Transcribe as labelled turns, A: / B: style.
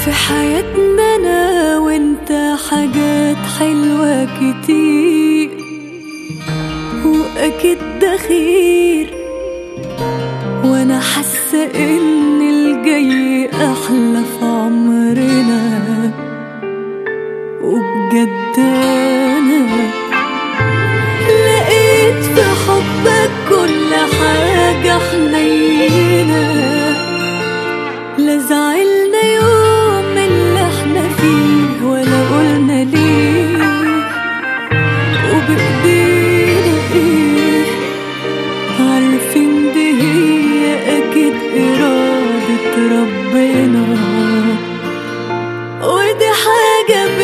A: في حياتنا انا وانت حاجات حلوة كتير واكيد ده خير وانا حاسة ان الجاي احلى في عمرنا وبجد انا لقيت في حبك كل حاجة حنينة لا زعلنا يوم من اللي احنا فيه ولا قلنا ليه وبإيدينا ايه عارفين دي هي أكيد إرادة ربنا ودي حاجة